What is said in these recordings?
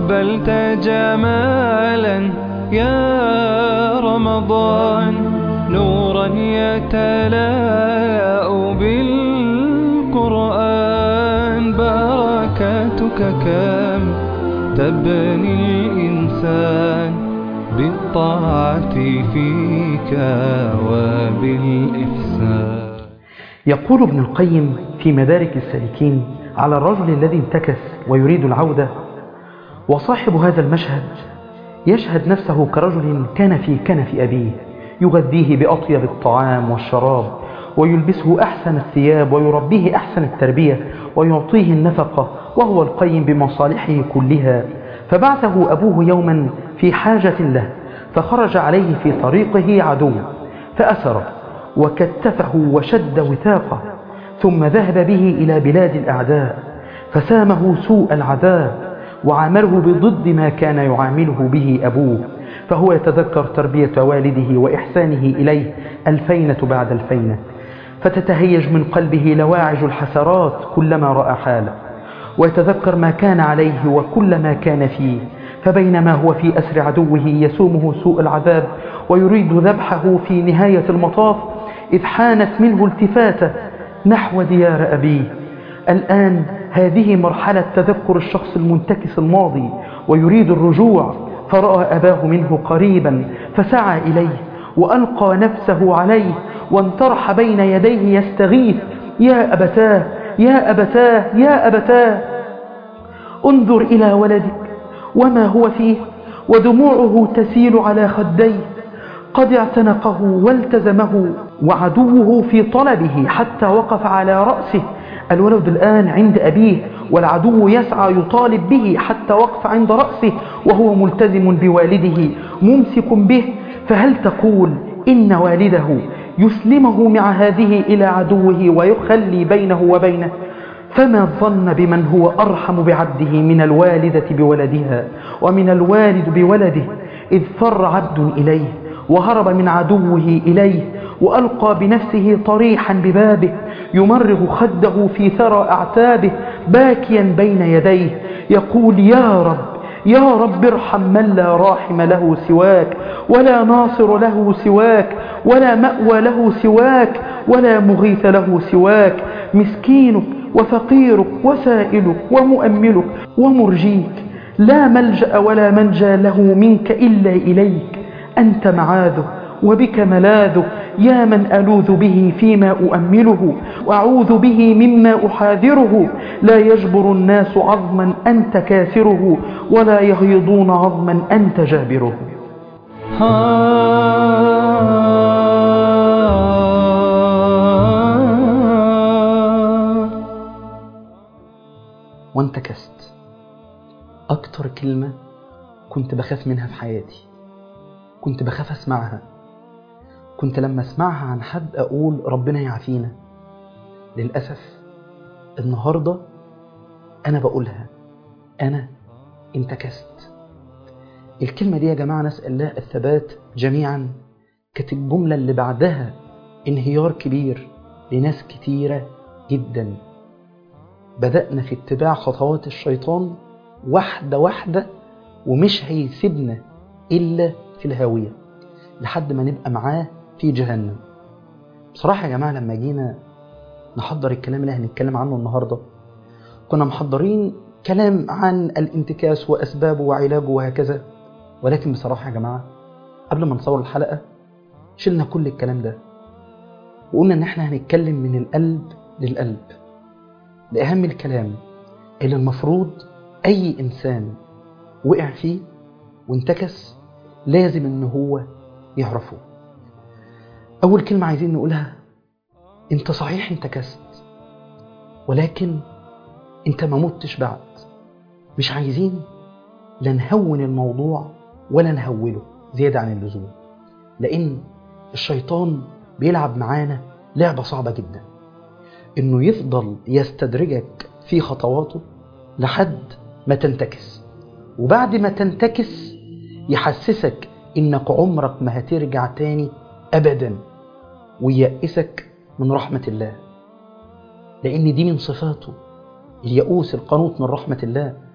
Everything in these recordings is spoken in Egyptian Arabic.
أقبلت جمالا يا رمضان نورا يتلاء بالقرآن بركاتك كم تبني الإنسان بالطاعة فيك وبالإحسان يقول ابن القيم في مدارك السالكين على الرجل الذي انتكس ويريد العودة وصاحب هذا المشهد يشهد نفسه كرجل كان في كنف أبيه يغذيه بأطيب الطعام والشراب ويلبسه أحسن الثياب ويربيه أحسن التربية ويعطيه النفقة وهو القيم بمصالحه كلها فبعثه أبوه يوما في حاجة له فخرج عليه في طريقه عدو فأسره وكتفه وشد وثاقه ثم ذهب به إلى بلاد الأعداء فسامه سوء العذاب وعامله بضد ما كان يعامله به أبوه فهو يتذكر تربية والده وإحسانه إليه الفينة بعد الفينة فتتهيج من قلبه لواعج الحسرات كلما رأى حاله ويتذكر ما كان عليه وكل ما كان فيه فبينما هو في أسر عدوه يسومه سوء العذاب ويريد ذبحه في نهاية المطاف إذ حانت منه التفاتة نحو ديار أبيه الآن هذه مرحلة تذكر الشخص المنتكس الماضي ويريد الرجوع فرأى أباه منه قريبا فسعى إليه وألقى نفسه عليه وانطرح بين يديه يستغيث يا أبتاه يا أبتاه يا أبتاه انظر إلى ولدك وما هو فيه ودموعه تسيل على خديه قد اعتنقه والتزمه وعدوه في طلبه حتى وقف على رأسه الولد الآن عند أبيه والعدو يسعى يطالب به حتى وقف عند رأسه وهو ملتزم بوالده ممسك به فهل تقول إن والده يسلمه مع هذه إلى عدوه ويخلي بينه وبينه فما الظن بمن هو أرحم بعبده من الوالدة بولدها ومن الوالد بولده إذ فر عبد إليه وهرب من عدوه إليه وألقى بنفسه طريحا ببابه يمرغ خده في ثرى أعتابه باكيا بين يديه يقول يا رب يا رب ارحم من لا راحم له سواك ولا ناصر له سواك ولا مأوى له سواك ولا مغيث له سواك مسكينك وفقيرك وسائلك ومؤملك ومرجيك لا ملجأ ولا منجى له منك إلا إليك أنت معاذه وبك ملاذه يا من ألوذ به فيما أؤمله وأعوذ به مما أحاذره لا يجبر الناس عظما أنت كاسره ولا يغيضون عظما أنت جابره وانتكست أكتر كلمة كنت بخاف منها في حياتي كنت بخاف أسمعها كنت لما أسمعها عن حد أقول ربنا يعافينا للأسف النهاردة أنا بقولها أنا انتكست الكلمة دي يا جماعة نسأل الله الثبات جميعا كانت الجملة اللي بعدها انهيار كبير لناس كتيرة جدا بدأنا في اتباع خطوات الشيطان واحدة واحدة ومش هيسيبنا إلا في الهاوية لحد ما نبقى معاه في جهنم بصراحة يا جماعة لما جينا نحضر الكلام اللي هنتكلم عنه النهاردة كنا محضرين كلام عن الانتكاس وأسبابه وعلاجه وهكذا ولكن بصراحة يا جماعة قبل ما نصور الحلقة شلنا كل الكلام ده وقلنا ان احنا هنتكلم من القلب للقلب لأهم الكلام اللي المفروض أي إنسان وقع فيه وانتكس لازم ان هو يعرفه أول كلمة عايزين نقولها أنت صحيح انتكست ولكن أنت ما متش بعد مش عايزين لا نهون الموضوع ولا نهوله زيادة عن اللزوم لأن الشيطان بيلعب معانا لعبة صعبة جدا إنه يفضل يستدرجك في خطواته لحد ما تنتكس وبعد ما تنتكس يحسسك إنك عمرك ما هترجع تاني أبدا وييأسك من رحمة الله لأن دي من صفاته اليئوس القنوط من رحمة الله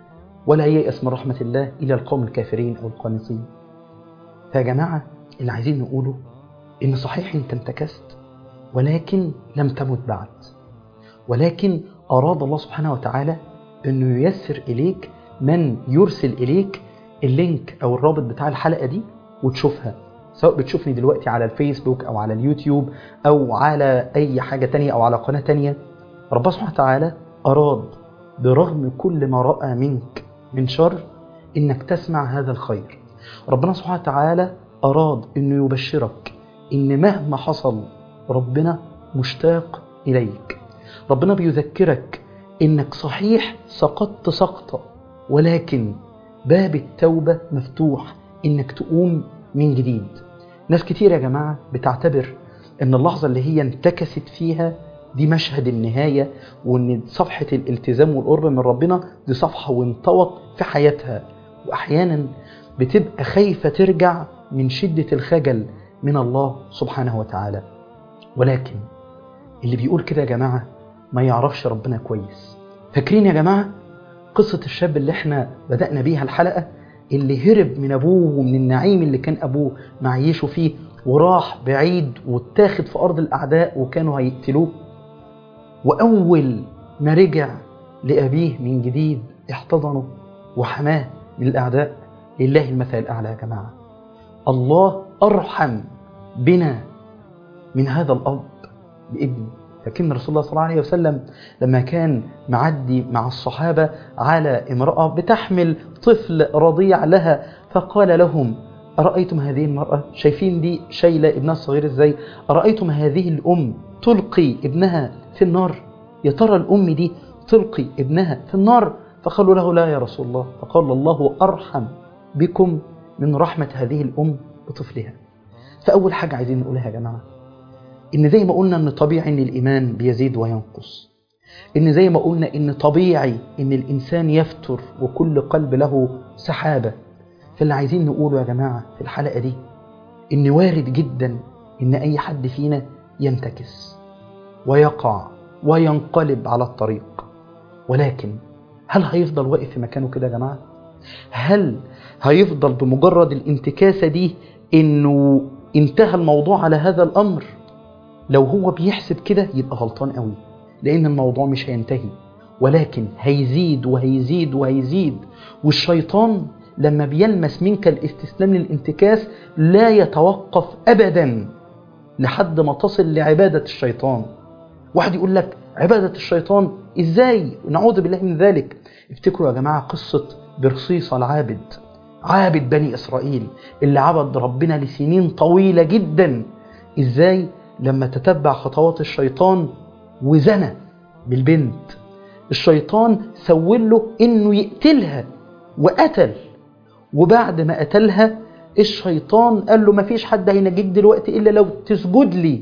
ولا ييأس من رحمة الله إلا القوم الكافرين أو القانطين فيا جماعة اللي عايزين نقوله إن صحيح أنت انتكست ولكن لم تمت بعد ولكن أراد الله سبحانه وتعالى أنه ييسر إليك من يرسل إليك اللينك أو الرابط بتاع الحلقة دي وتشوفها سواء بتشوفني دلوقتي على الفيسبوك أو على اليوتيوب أو على أي حاجة تانية أو على قناة تانية ربنا سبحانه وتعالى أراد برغم كل ما رأى منك من شر إنك تسمع هذا الخير ربنا سبحانه وتعالى أراد إنه يبشرك إن مهما حصل ربنا مشتاق إليك ربنا بيذكرك إنك صحيح سقطت سقطة ولكن باب التوبة مفتوح إنك تقوم من جديد ناس كتير يا جماعة بتعتبر إن اللحظة اللي هي انتكست فيها دي مشهد النهاية وإن صفحة الالتزام والقرب من ربنا دي صفحة وانطوت في حياتها وأحيانا بتبقى خايفة ترجع من شدة الخجل من الله سبحانه وتعالى ولكن اللي بيقول كده يا جماعة ما يعرفش ربنا كويس فاكرين يا جماعة قصة الشاب اللي احنا بدأنا بيها الحلقة اللي هرب من أبوه ومن النعيم اللي كان أبوه معيشه فيه وراح بعيد واتاخد في أرض الأعداء وكانوا هيقتلوه وأول ما رجع لأبيه من جديد احتضنه وحماه من الأعداء لله المثل الأعلى يا جماعة الله أرحم بنا من هذا الأب بابنه لكن رسول الله صلى الله عليه وسلم لما كان معدي مع الصحابة على امرأة بتحمل طفل رضيع لها فقال لهم أرأيتم هذه المرأة شايفين دي شايلة ابنها الصغير ازاي أرأيتم هذه الأم تلقي ابنها في النار يا ترى الأم دي تلقي ابنها في النار فقالوا له لا يا رسول الله فقال الله أرحم بكم من رحمة هذه الأم بطفلها فأول حاجة عايزين نقولها يا جماعة إن زي ما قلنا إن طبيعي إن الإيمان بيزيد وينقص إن زي ما قلنا إن طبيعي إن الإنسان يفتر وكل قلب له سحابة فاللي عايزين نقوله يا جماعة في الحلقة دي إن وارد جدا إن أي حد فينا ينتكس ويقع وينقلب على الطريق ولكن هل هيفضل واقف في مكانه كده يا جماعة؟ هل هيفضل بمجرد الانتكاسة دي إنه انتهى الموضوع على هذا الأمر؟ لو هو بيحسب كده يبقى غلطان قوي لأن الموضوع مش هينتهي ولكن هيزيد وهيزيد وهيزيد والشيطان لما بيلمس منك الاستسلام للانتكاس لا يتوقف أبدا لحد ما تصل لعبادة الشيطان واحد يقول لك عبادة الشيطان ازاي نعوذ بالله من ذلك افتكروا يا جماعة قصة برصيصة العابد عابد بني إسرائيل اللي عبد ربنا لسنين طويلة جدا ازاي لما تتبع خطوات الشيطان وزنى بالبنت الشيطان سول له انه يقتلها وقتل وبعد ما قتلها الشيطان قال له ما فيش حد هينجيك دلوقتي الا لو تسجد لي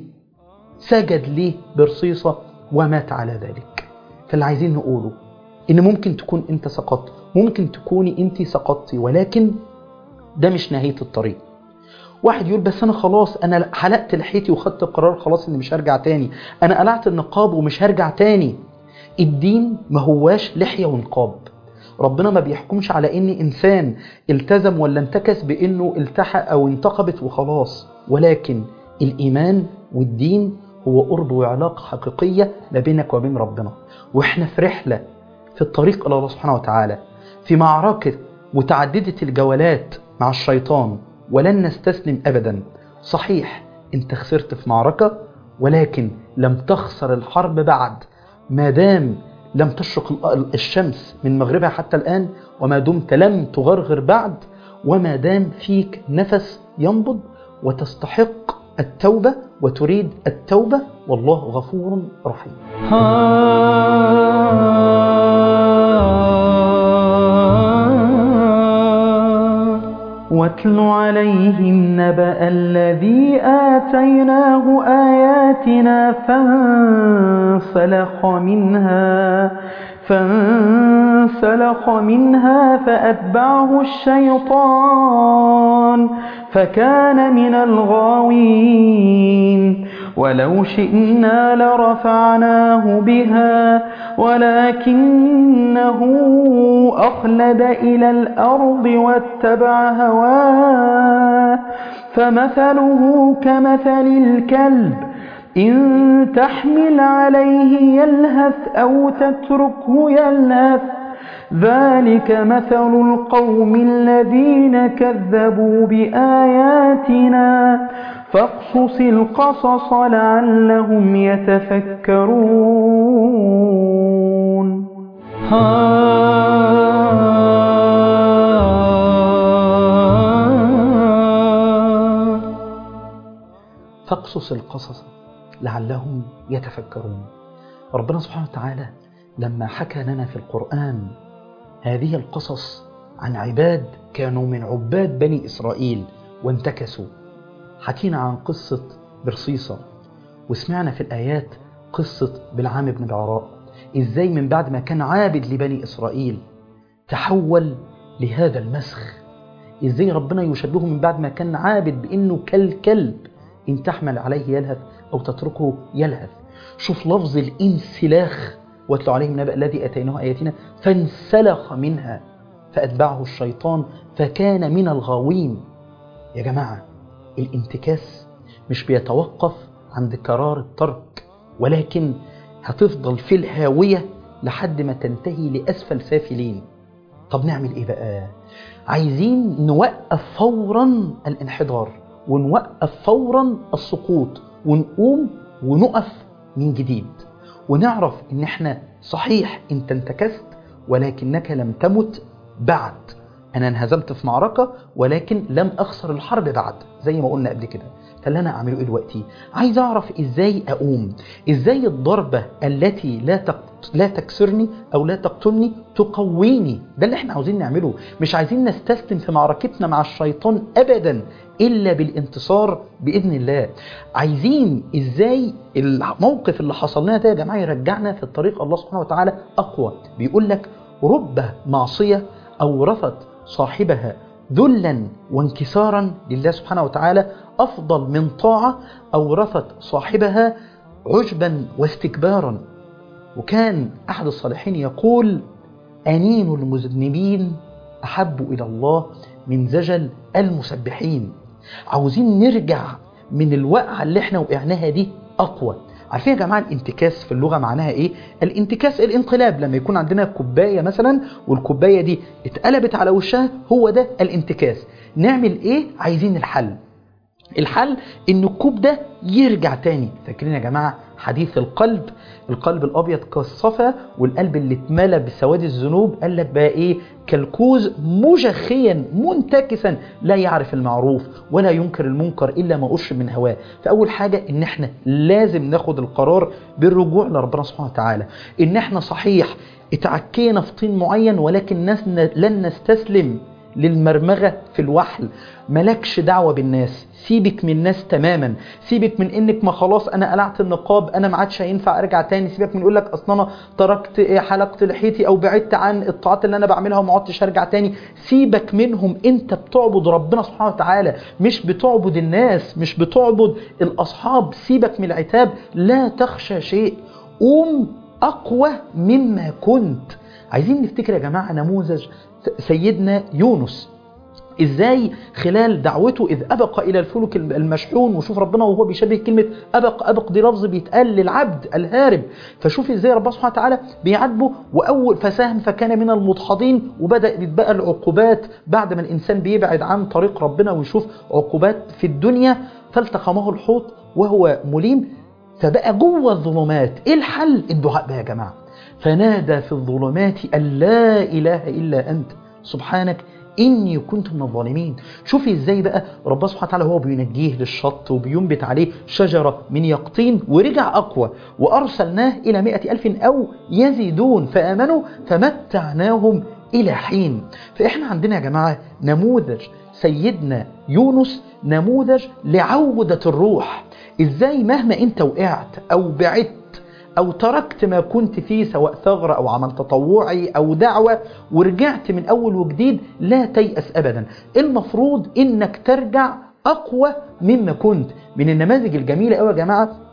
سجد ليه برصيصة ومات على ذلك فاللي عايزين نقوله ان ممكن تكون انت سقطت ممكن تكوني انت سقطتي ولكن ده مش نهاية الطريق واحد يقول بس انا خلاص انا حلقت لحيتي وخدت القرار خلاص اني مش هرجع تاني انا قلعت النقاب ومش هرجع تاني الدين ما هواش لحية ونقاب ربنا ما بيحكمش على ان انسان التزم ولا انتكس بانه التحق او انتقبت وخلاص ولكن الايمان والدين هو قرب وعلاقة حقيقية ما بينك وبين ربنا واحنا في رحلة في الطريق الى الله سبحانه وتعالى في معركة متعددة الجولات مع الشيطان ولن نستسلم أبدا صحيح انت خسرت في معركة ولكن لم تخسر الحرب بعد ما دام لم تشرق الشمس من مغربها حتى الآن وما دمت لم تغرغر بعد وما دام فيك نفس ينبض وتستحق التوبة وتريد التوبة والله غفور رحيم واتل عليهم نبأ الذي آتيناه آياتنا فانسلخ منها فانسلخ منها فأتبعه الشيطان فكان من الغاوين ولو شئنا لرفعناه بها ولكنه أخلد إلى الأرض واتبع هواه فمثله كمثل الكلب إن تحمل عليه يلهث أو تتركه يلهث ذلك مثل القوم الذين كذبوا بآياتنا فاقصص القصص لعلهم يتفكرون فاقصص القصص لعلهم يتفكرون ربنا سبحانه وتعالى لما حكى لنا في القرآن هذه القصص عن عباد كانوا من عباد بني إسرائيل وانتكسوا حكينا عن قصة برصيصة وسمعنا في الآيات قصة بلعام بن بعراء إزاي من بعد ما كان عابد لبني إسرائيل تحول لهذا المسخ إزاي ربنا يشبهه من بعد ما كان عابد بأنه كالكلب إن تحمل عليه يلهث أو تتركه يلهث شوف لفظ الانسلاخ واتلو عليهم نبأ الذي أتيناه آياتنا فانسلخ منها فأتبعه الشيطان فكان من الغاوين يا جماعة الانتكاس مش بيتوقف عند قرار الترك ولكن هتفضل في الهاوية لحد ما تنتهي لأسفل سافلين طب نعمل ايه بقى عايزين نوقف فورا الانحدار ونوقف فورا السقوط ونقوم ونقف من جديد ونعرف ان احنا صحيح انت انتكست ولكنك لم تمت بعد انا انهزمت في معركة ولكن لم اخسر الحرب بعد زي ما قلنا قبل كده فاللي انا اعمله ايه دلوقتي عايز اعرف ازاي اقوم ازاي الضربة التي لا تقت... لا تكسرني او لا تقتلني تقويني ده اللي احنا عاوزين نعمله مش عايزين نستسلم في معركتنا مع الشيطان ابدا الا بالانتصار باذن الله عايزين ازاي الموقف اللي حصل لنا ده يا جماعه يرجعنا في الطريق الله سبحانه وتعالى اقوى بيقول لك رب معصيه اورثت صاحبها ذلا وانكسارا لله سبحانه وتعالى افضل من طاعه اورثت صاحبها عجبا واستكبارا وكان احد الصالحين يقول انين المذنبين احب الى الله من زجل المسبحين عاوزين نرجع من الوقعه اللي احنا وقعناها دي اقوى عارفين يا جماعه الانتكاس في اللغه معناها ايه الانتكاس الانقلاب لما يكون عندنا كوبايه مثلا والكوبايه دي اتقلبت على وشها هو ده الانتكاس نعمل ايه عايزين الحل الحل ان الكوب ده يرجع تاني فاكرين يا جماعه حديث القلب القلب الابيض كالصفا والقلب اللي اتملى بسواد الذنوب قال لك بقى ايه كالكوز مجخيا منتكسا لا يعرف المعروف ولا ينكر المنكر الا ما اشرب من هواه فاول حاجه ان احنا لازم ناخد القرار بالرجوع لربنا سبحانه وتعالى ان احنا صحيح اتعكينا في طين معين ولكن ناس لن نستسلم للمرمغة في الوحل ملكش دعوة بالناس سيبك من الناس تماما سيبك من انك ما خلاص انا قلعت النقاب انا ما عادش هينفع ارجع تاني سيبك من يقول لك اصلا انا تركت حلقت لحيتي او بعدت عن الطاعات اللي انا بعملها وما عدتش ارجع تاني سيبك منهم انت بتعبد ربنا سبحانه وتعالى مش بتعبد الناس مش بتعبد الاصحاب سيبك من العتاب لا تخشى شيء قوم اقوى مما كنت عايزين نفتكر يا جماعه نموذج سيدنا يونس ازاي خلال دعوته اذ ابق الى الفلك المشحون وشوف ربنا وهو بيشبه كلمه ابق ابق دي لفظ بيتقال للعبد الهارب فشوف ازاي ربنا سبحانه وتعالى بيعاتبه واول فساهم فكان من المدحضين وبدا يتبقى العقوبات بعد ما الانسان بيبعد عن طريق ربنا ويشوف عقوبات في الدنيا فالتقمه الحوت وهو مليم فبقى جوه الظلمات ايه الحل الدعاء بقى يا جماعه فنادى في الظلمات أن لا إله إلا أنت سبحانك إني كنت من الظالمين شوفي إزاي بقى ربنا سبحانه وتعالى هو بينجيه للشط وبينبت عليه شجرة من يقطين ورجع أقوى وأرسلناه إلى مئة ألف أو يزيدون فآمنوا فمتعناهم إلى حين فإحنا عندنا يا جماعة نموذج سيدنا يونس نموذج لعودة الروح إزاي مهما أنت وقعت أو بعدت أو تركت ما كنت فيه سواء ثغرة أو عمل تطوعي أو دعوة ورجعت من أول وجديد لا تيأس أبدا المفروض إنك ترجع أقوى مما كنت من النماذج الجميلة أوي يا جماعة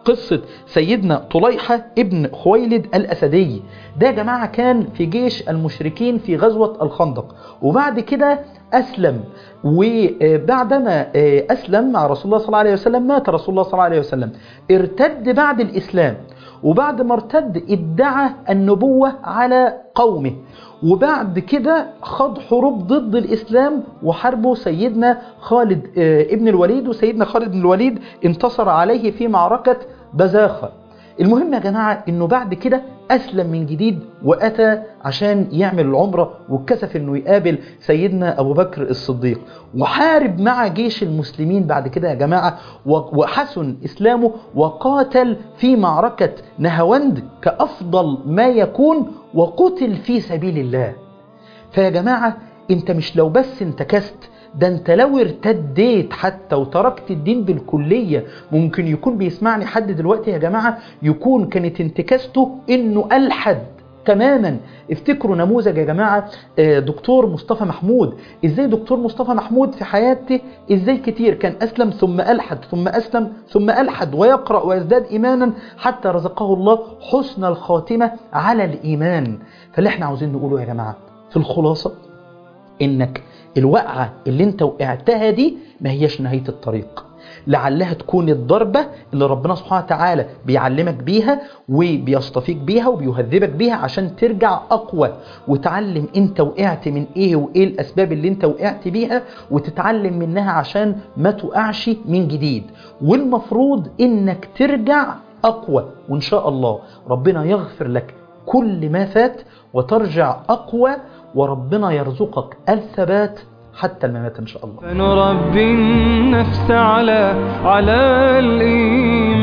قصة سيدنا طليحة ابن خويلد الأسدي ده يا جماعة كان في جيش المشركين في غزوة الخندق وبعد كده أسلم وبعدما أسلم مع رسول الله صلى الله عليه وسلم مات رسول الله صلى الله عليه وسلم ارتد بعد الإسلام وبعد ما ارتد ادعى النبوة على قومه وبعد كده خاض حروب ضد الإسلام وحاربه سيدنا خالد ابن الوليد وسيدنا خالد بن الوليد انتصر عليه في معركة بزاخة المهم يا جماعة انه بعد كده اسلم من جديد واتى عشان يعمل العمرة واتكسف انه يقابل سيدنا ابو بكر الصديق وحارب مع جيش المسلمين بعد كده يا جماعة وحسن اسلامه وقاتل في معركة نهاوند كافضل ما يكون وقتل في سبيل الله فيا جماعة انت مش لو بس انتكست ده انت لو ارتديت حتى وتركت الدين بالكلية ممكن يكون بيسمعني حد دلوقتي يا جماعة يكون كانت انتكاسته انه ألحد تماما افتكروا نموذج يا جماعة دكتور مصطفى محمود ازاي دكتور مصطفى محمود في حياته ازاي كتير كان اسلم ثم الحد ثم اسلم ثم الحد ويقرأ ويزداد ايمانا حتى رزقه الله حسن الخاتمة على الايمان فاللي احنا عاوزين نقوله يا جماعة في الخلاصة انك الوقعة اللي انت وقعتها دي ما هيش نهاية الطريق لعلها تكون الضربة اللي ربنا سبحانه وتعالى بيعلمك بيها وبيصطفيك بيها وبيهذبك بيها عشان ترجع أقوى وتعلم انت وقعت من ايه وايه الأسباب اللي انت وقعت بيها وتتعلم منها عشان ما تقعش من جديد والمفروض انك ترجع أقوى وإن شاء الله ربنا يغفر لك كل ما فات وترجع أقوى وربنا يرزقك الثبات حتى الممات إن شاء الله فنربي النفس على على الإيمان